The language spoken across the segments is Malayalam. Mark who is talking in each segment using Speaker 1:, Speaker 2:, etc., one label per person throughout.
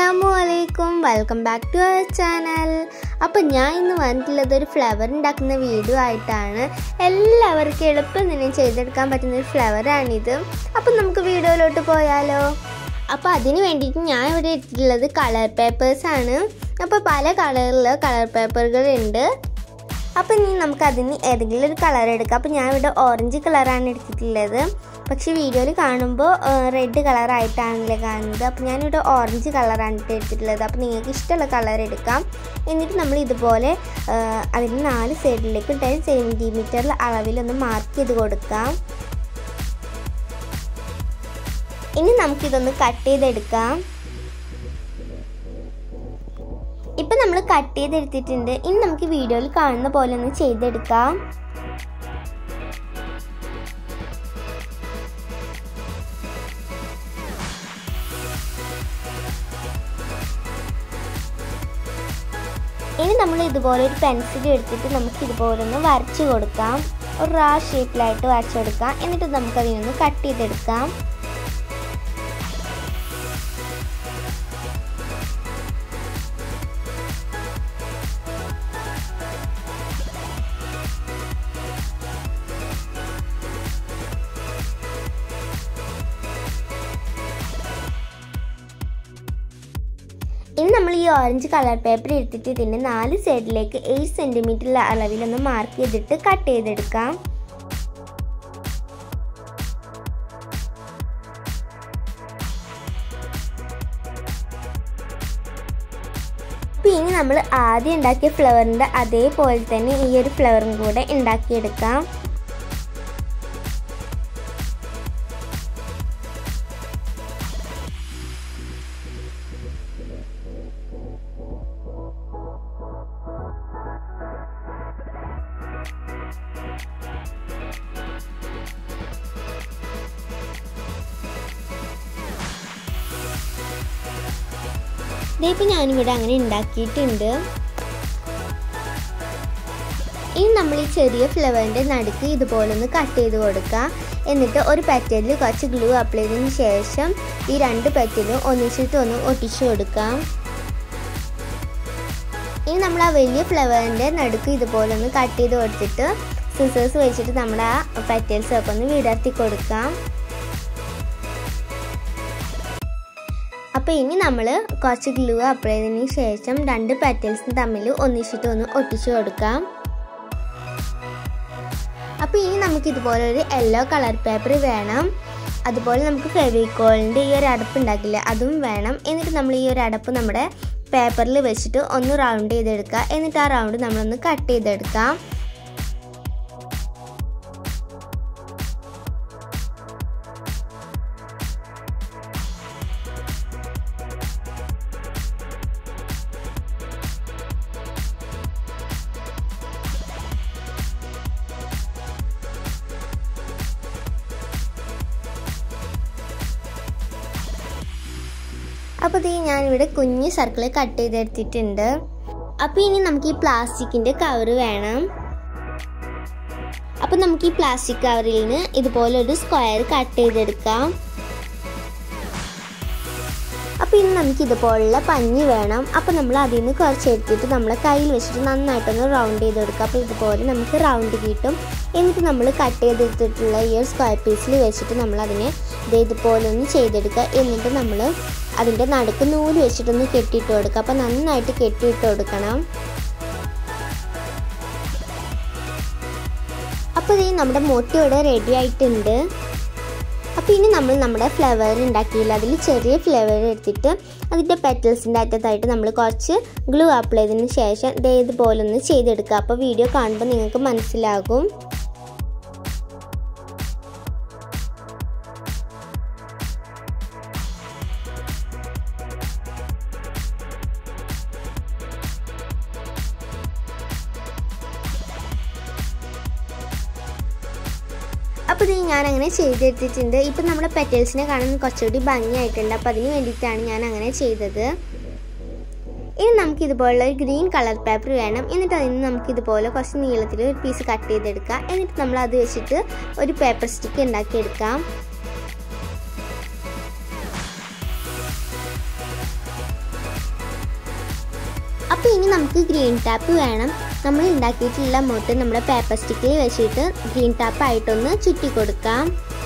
Speaker 1: അസ്സലാമു അലൈക്കും welcome back to our channel അപ്പോൾ ഞാൻ ഇന്ന് വന്നിട്ടുള്ളത് ഒരു ഫ്ലവർ ഉണ്ടാക്കുന്ന വീഡിയോ ആയിട്ടാണ് എല്ലാവർക്കും എളുപ്പം തന്നെ ചെയ്തെടുക്കാൻ പറ്റുന്ന ഒരു ഫ്ലവറാണിത് അപ്പം നമുക്ക് വീഡിയോയിലോട്ട് പോയാലോ അപ്പോൾ അതിന് വേണ്ടിയിട്ട് ഞാൻ ഇവിടെ എടുത്തിട്ടുള്ളത് കളർ പേപ്പേഴ്സാണ് അപ്പോൾ പല കളറിൽ കളർ പേപ്പറുകളുണ്ട് അപ്പം ഇനി നമുക്ക് അതിന് ഏതെങ്കിലും ഒരു കളർ എടുക്കാം അപ്പം ഞാൻ ഇവിടെ ഓറഞ്ച് കളറാണ് എടുത്തിട്ടുള്ളത് പക്ഷേ വീഡിയോയിൽ കാണുമ്പോൾ റെഡ് കളറായിട്ടാണല്ലേ കാണുന്നത് അപ്പോൾ ഞാനിവിടെ ഓറഞ്ച് കളറാണ് ഇട്ട് എടുത്തിട്ടുള്ളത് അപ്പോൾ നിങ്ങൾക്ക് ഇഷ്ടമുള്ള കളർ എടുക്കാം എന്നിട്ട് നമ്മൾ ഇതുപോലെ അതിന് നാല് സൈഡിലേക്ക് ടെൻ സെൻറ്റിമീറ്ററിൽ അളവിലൊന്ന് മാർക്ക് ചെയ്ത് കൊടുക്കാം ഇനി നമുക്കിതൊന്ന് കട്ട് ചെയ്തെടുക്കാം ഇപ്പം നമ്മൾ കട്ട് ചെയ്തെടുത്തിട്ടുണ്ട് ഇനി നമുക്ക് വീഡിയോയിൽ കാണുന്ന പോലെ ഒന്ന് ചെയ്തെടുക്കാം ഇനി നമ്മൾ ഇതുപോലെ ഒരു പെൻസിൽ എടുത്തിട്ട് നമുക്ക് ഇതുപോലെ ഒന്ന് വരച്ച് കൊടുക്കാം ഒരു റാ ഷേപ്പിലായിട്ട് വരച്ചെടുക്കാം എന്നിട്ട് നമുക്ക് അതിനൊന്ന് കട്ട് ചെയ്തെടുക്കാം ഇനി നമ്മൾ ഈ ഓറഞ്ച് കളർ പേപ്പർ എടുത്തിട്ട് ഇതിൻ്റെ നാല് സൈഡിലേക്ക് എയ്റ്റ് സെൻറ്റിമീറ്റർ അളവിലൊന്ന് മാർക്ക് ചെയ്തിട്ട് കട്ട് ചെയ്തെടുക്കാം അപ്പോൾ ഇനി നമ്മൾ ആദ്യം ഉണ്ടാക്കിയ ഫ്ലവറിൻ്റെ അതേപോലെ തന്നെ ഈ ഒരു ഫ്ലവറും കൂടെ ഉണ്ടാക്കിയെടുക്കാം ഇതിപ്പോൾ ഞാനിവിടെ അങ്ങനെ ഉണ്ടാക്കിയിട്ടുണ്ട് ഇനി നമ്മൾ ഈ ചെറിയ ഫ്ലവറിൻ്റെ നടുക്ക് ഇതുപോലെ ഒന്ന് കട്ട് ചെയ്ത് കൊടുക്കുക എന്നിട്ട് ഒരു പെറ്റലിൽ കുറച്ച് ഗ്ലൂ അപ്ലൈ ചെയ്തതിന് ശേഷം ഈ രണ്ട് പെറ്റലും ഒന്നിച്ചിട്ട് ഒന്ന് ഒട്ടിച്ചു കൊടുക്കാം ഇനി നമ്മൾ ആ വലിയ ഫ്ലവറിൻ്റെ നടുക്ക് ഇതുപോലെ ഒന്ന് കട്ട് ചെയ്ത് കൊടുത്തിട്ട് സിസേഴ്സ് വെച്ചിട്ട് നമ്മുടെ ആ പെറ്റൽസ് ഒക്കെ ഒന്ന് വിടർത്തി കൊടുക്കാം അപ്പോൾ ഇനി നമ്മൾ കുറച്ച് ഗ്ലൂ അപ്ലൈ ചെയ്തതിന് ശേഷം രണ്ട് പെറ്റൽസും തമ്മിൽ ഒന്നിച്ചിട്ട് ഒന്ന് ഒട്ടിച്ചു കൊടുക്കാം അപ്പോൾ ഇനി നമുക്ക് ഇതുപോലെ ഒരു യെല്ലോ കളർ പേപ്പർ വേണം അതുപോലെ നമുക്ക് ഫെവിക്കോളിൻ്റെ ഈ ഒരു അടപ്പ് ഉണ്ടാക്കില്ല അതും വേണം എന്നിട്ട് നമ്മൾ ഈ ഒരു അടപ്പ് നമ്മുടെ പേപ്പറിൽ വെച്ചിട്ട് ഒന്ന് റൗണ്ട് ചെയ്തെടുക്കുക എന്നിട്ട് ആ റൗണ്ട് നമ്മളൊന്ന് കട്ട് ചെയ്തെടുക്കാം അപ്പോൾ ഇത് ഞാനിവിടെ കുഞ്ഞ് സർക്കിൾ കട്ട് ചെയ്തെടുത്തിട്ടുണ്ട് അപ്പോൾ ഇനി നമുക്ക് ഈ പ്ലാസ്റ്റിക്കിൻ്റെ കവർ വേണം അപ്പോൾ നമുക്ക് ഈ പ്ലാസ്റ്റിക് കവറിൽ നിന്ന് ഇതുപോലെ ഒരു സ്ക്വയർ കട്ട് ചെയ്തെടുക്കാം അപ്പോൾ ഇനി നമുക്ക് ഇതുപോലുള്ള പഞ്ഞി വേണം അപ്പോൾ നമ്മൾ അതിൽ നിന്ന് കുറച്ച് എടുത്തിട്ട് നമ്മളെ കയ്യിൽ വെച്ചിട്ട് നന്നായിട്ടൊന്ന് റൗണ്ട് ചെയ്ത് കൊടുക്കുക അപ്പോൾ ഇതുപോലെ നമുക്ക് റൗണ്ട് കിട്ടും എന്നിട്ട് നമ്മൾ കട്ട് ചെയ്തെടുത്തിട്ടുള്ള ഈ ഒരു സ്ക്വയർ പീസിൽ വെച്ചിട്ട് നമ്മൾ അതിനെ ഇതുപോലെ ഒന്ന് ചെയ്തെടുക്കുക എന്നിട്ട് നമ്മൾ അതിൻ്റെ നടുക്ക് നൂല് വെച്ചിട്ടൊന്ന് കെട്ടിയിട്ട് കൊടുക്കുക അപ്പോൾ നന്നായിട്ട് കെട്ടിയിട്ട് കൊടുക്കണം അപ്പോൾ ഇത് നമ്മുടെ മുട്ട ഇവിടെ റെഡി ആയിട്ടുണ്ട് അപ്പോൾ ഇനി നമ്മൾ നമ്മുടെ ഫ്ലവർ ഉണ്ടാക്കിയില്ല അതിൽ ചെറിയ ഫ്ലവർ എടുത്തിട്ട് അതിൻ്റെ പെറ്റൽസിൻ്റെ അറ്റത്തായിട്ട് നമ്മൾ കുറച്ച് ഗ്ലൂ അപ്ലൈ ചെയ്തതിന് ശേഷം ദേ ഇതുപോലെ ഒന്ന് ചെയ്തെടുക്കുക അപ്പോൾ വീഡിയോ കാണുമ്പോൾ നിങ്ങൾക്ക് മനസ്സിലാകും അപ്പോൾ ഇത് ഞാൻ അങ്ങനെ ചെയ്തെടുത്തിട്ടുണ്ട് ഇപ്പം നമ്മുടെ പെറ്റൽസിനെ കാണാൻ കുറച്ചുകൂടി ഭംഗിയായിട്ടുണ്ട് അപ്പോൾ അതിന് വേണ്ടിയിട്ടാണ് ഞാൻ അങ്ങനെ ചെയ്തത് ഇനി നമുക്ക് ഇതുപോലുള്ള ഒരു ഗ്രീൻ കളർ പേപ്പർ വേണം എന്നിട്ട് അതിന് നമുക്ക് ഇതുപോലെ കുറച്ച് നീളത്തിൽ ഒരു പീസ് കട്ട് ചെയ്തെടുക്കാം എന്നിട്ട് നമ്മൾ അത് വെച്ചിട്ട് ഒരു പേപ്പർ സ്റ്റിക്ക് ഉണ്ടാക്കിയെടുക്കാം ഇനി നമുക്ക് ഗ്രീൻ ടാപ്പ് വേണം നമ്മൾ ഉണ്ടാക്കിയിട്ടുള്ള മുട്ട് നമ്മുടെ പേപ്പർ സ്റ്റിക്കിൽ വെച്ചിട്ട് ഗ്രീൻ ടാപ്പ് ആയിട്ടൊന്ന് ചുറ്റി കൊടുക്കാം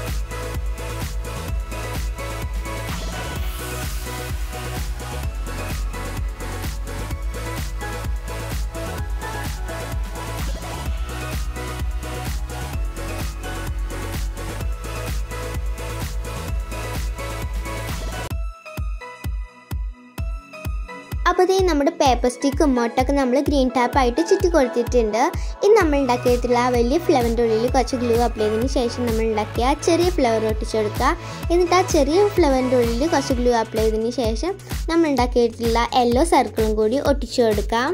Speaker 1: അപ്പോൾ ഇതേ നമ്മുടെ പേപ്പർ സ്റ്റിക്കും മുട്ടൊക്കെ നമ്മൾ ഗ്രീൻ ടാപ്പ് ആയിട്ട് ചുറ്റി കൊടുത്തിട്ടുണ്ട് ഇനി നമ്മൾ ഉണ്ടാക്കിയിട്ടുള്ള ആ വലിയ ഫ്ലവറിൻ്റെ ഉള്ളിൽ കുറച്ച് ഗ്ലൂ അപ്ലൈ ചെയ്തതിന് ശേഷം നമ്മൾ ഉണ്ടാക്കിയ ആ ചെറിയ ഫ്ലവർ ഒട്ടിച്ചു കൊടുക്കുക എന്നിട്ട് ആ ചെറിയ ഫ്ലവറിൻ്റെ ഉള്ളിൽ കുറച്ച് ഗ്ലൂ അപ്ലൈ ചെയ്തതിന് ശേഷം നമ്മൾ ഉണ്ടാക്കിയിട്ടുള്ള യെല്ലോ സർക്കിളും കൂടി ഒട്ടിച്ചു കൊടുക്കാം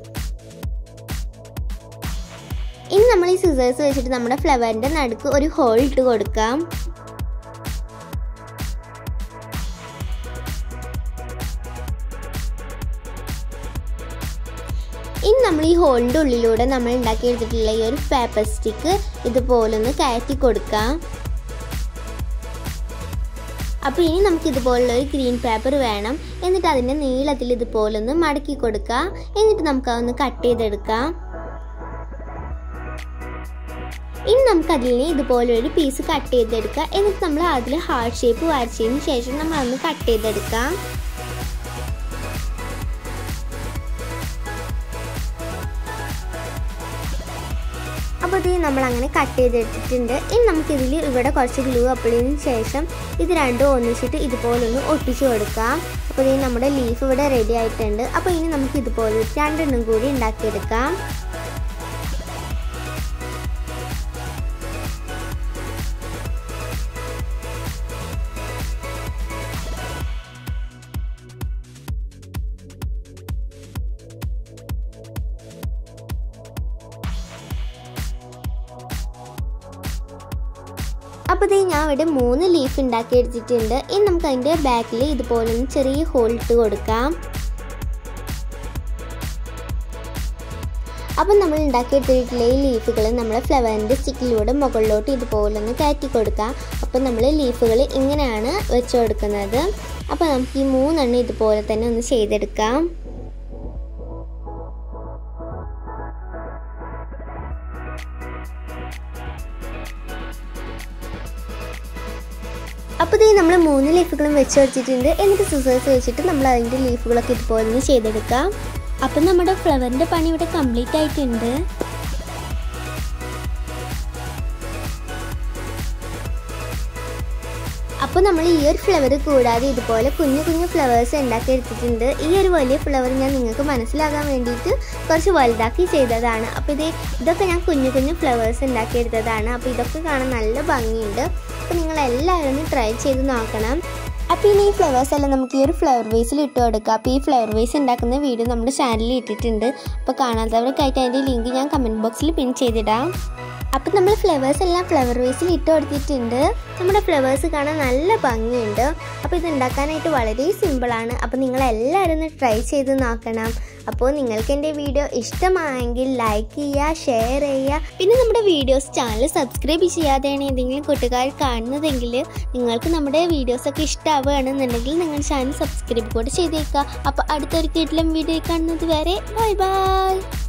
Speaker 1: ഇനി നമ്മൾ ഈ സിസേഴ്സ് വെച്ചിട്ട് നമ്മുടെ ഫ്ലവറിൻ്റെ നടുക്ക് ഒരു ഹോൾ ഇട്ട് കൊടുക്കാം ഇനി നമ്മൾ ഈ ഹോളിൻ്റെ ഉള്ളിലൂടെ നമ്മൾ ഉണ്ടാക്കിയെടുത്തിട്ടുള്ള ഈ ഒരു പേപ്പർ സ്റ്റിക്ക് ഇതുപോലൊന്ന് കയറ്റി കൊടുക്കാം അപ്പോൾ ഇനി നമുക്ക് ഇതുപോലുള്ള ഒരു ഗ്രീൻ പേപ്പർ വേണം എന്നിട്ട് അതിൻ്റെ നീളത്തിൽ ഇതുപോലൊന്ന് മടക്കി കൊടുക്കുക എന്നിട്ട് നമുക്ക് അതൊന്ന് കട്ട് ചെയ്തെടുക്കാം ഇനി നമുക്ക് അതിൽ നിന്ന് ഇതുപോലെ ഒരു പീസ് കട്ട് ചെയ്തെടുക്കുക എന്നിട്ട് നമ്മൾ അതിൽ ഹാർട്ട് ഷേപ്പ് വരച്ചതിന് ശേഷം നമ്മൾ അതൊന്ന് കട്ട് ചെയ്തെടുക്കാം അപ്പോൾ ഇത് നമ്മൾ അങ്ങനെ കട്ട് ചെയ്തെടുത്തിട്ടുണ്ട് ഇനി നമുക്കിതിൽ ഇവിടെ കുറച്ച് ഗ്ലൂ അപ്പിളിന് ശേഷം ഇത് രണ്ടും ഒന്നിച്ചിട്ട് ഇതുപോലൊന്ന് ഒട്ടിച്ചു കൊടുക്കാം അപ്പോൾ ഇത് നമ്മുടെ ലീഫ് ഇവിടെ റെഡി ആയിട്ടുണ്ട് അപ്പോൾ ഇനി നമുക്ക് ഇതുപോലെ രണ്ടെണ്ണം കൂടി ഉണ്ടാക്കിയെടുക്കാം അപ്പോൾ ഇത് ഞാൻ ഇവിടെ മൂന്ന് ലീഫ് ഉണ്ടാക്കി എടുത്തിട്ടുണ്ട് ഇനി നമുക്ക് അതിൻ്റെ ബാക്കിൽ ഇതുപോലെ ഒന്ന് ചെറിയ ഹോൾ ഇട്ട് കൊടുക്കാം അപ്പം നമ്മൾ ഉണ്ടാക്കിയെടുത്തിട്ടുള്ള ഈ ലീഫുകൾ നമ്മുടെ ഫ്ലവറിൻ്റെ സ്റ്റിക്കിലൂടെ മുകളിലോട്ട് ഇതുപോലെ ഒന്ന് കയറ്റി കൊടുക്കാം അപ്പം നമ്മൾ ലീഫുകൾ ഇങ്ങനെയാണ് വെച്ച് കൊടുക്കുന്നത് അപ്പോൾ നമുക്ക് ഈ മൂന്നെണ്ണം ഇതുപോലെ തന്നെ ഒന്ന് ചെയ്തെടുക്കാം അപ്പോൾ ഇത് നമ്മൾ മൂന്ന് ലീഫുകളും വെച്ച് വെച്ചിട്ടുണ്ട് എന്നിട്ട് സിസേഴ്സ് വെച്ചിട്ട് നമ്മൾ അതിൻ്റെ ലീഫുകളൊക്കെ ഇതുപോലെ ഒന്ന് ചെയ്തെടുക്കാം അപ്പം നമ്മുടെ ഫ്ലവറിൻ്റെ പണി ഇവിടെ കംപ്ലീറ്റ് ആയിട്ടുണ്ട് അപ്പോൾ നമ്മൾ ഈ ഒരു ഫ്ലവർ കൂടാതെ ഇതുപോലെ കുഞ്ഞു കുഞ്ഞു ഫ്ലവേഴ്സ് ഉണ്ടാക്കി എടുത്തിട്ടുണ്ട് ഈ ഒരു വലിയ ഫ്ലവർ ഞാൻ നിങ്ങൾക്ക് മനസ്സിലാകാൻ വേണ്ടിയിട്ട് കുറച്ച് വലുതാക്കി ചെയ്തതാണ് അപ്പോൾ ഇത് ഇതൊക്കെ ഞാൻ കുഞ്ഞു കുഞ്ഞു ഫ്ലവേഴ്സ് ഉണ്ടാക്കി എടുത്തതാണ് അപ്പോൾ ഇതൊക്കെ കാണാൻ നല്ല ഭംഗിയുണ്ട് അപ്പോൾ നിങ്ങൾ എല്ലാവരും ഒന്ന് ട്രൈ ചെയ്ത് നോക്കണം അപ്പോൾ ഇനി ഈ ഫ്ലവേഴ്സ് എല്ലാം നമുക്ക് ഈ ഒരു ഫ്ലവർ വേസിൽ ഇട്ട് കൊടുക്കാം അപ്പോൾ ഈ ഫ്ലവർ വേസ് ഉണ്ടാക്കുന്ന വീഡിയോ നമ്മുടെ ചാനലിൽ ഇട്ടിട്ടുണ്ട് അപ്പോൾ കാണാത്തവർക്കായിട്ട് അതിൻ്റെ ലിങ്ക് ഞാൻ കമൻറ്റ് ബോക്സിൽ പിൻ ചെയ്തിടാം അപ്പം നമ്മൾ ഫ്ലവേഴ്സ് എല്ലാം ഫ്ലവർ വേസിൽ ഇട്ട് കൊടുത്തിട്ടുണ്ട് നമ്മുടെ ഫ്ലവേഴ്സ് കാണാൻ നല്ല ഭംഗിയുണ്ട് അപ്പോൾ ഇത് ഉണ്ടാക്കാനായിട്ട് വളരെ സിമ്പിളാണ് അപ്പോൾ നിങ്ങൾ എല്ലാവരും ഒന്ന് ട്രൈ ചെയ്ത് നോക്കണം അപ്പോൾ നിങ്ങൾക്ക് എൻ്റെ വീഡിയോ ഇഷ്ടമായെങ്കിൽ ലൈക്ക് ചെയ്യുക ഷെയർ ചെയ്യുക പിന്നെ നമ്മുടെ വീഡിയോസ് ചാനൽ സബ്സ്ക്രൈബ് ചെയ്യാതെയാണ് ഏതെങ്കിലും കൂട്ടുകാർ കാണുന്നതെങ്കിൽ നിങ്ങൾക്ക് നമ്മുടെ വീഡിയോസൊക്കെ ഇഷ്ടമാവുകയാണെന്നുണ്ടെങ്കിൽ നിങ്ങൾ ചാനൽ സബ്സ്ക്രൈബ് കൂടെ ചെയ്തേക്കുക അപ്പോൾ അടുത്തൊരു കിട്ടിലും വീഡിയോ കാണുന്നത് വരെ ബൈ ബൈ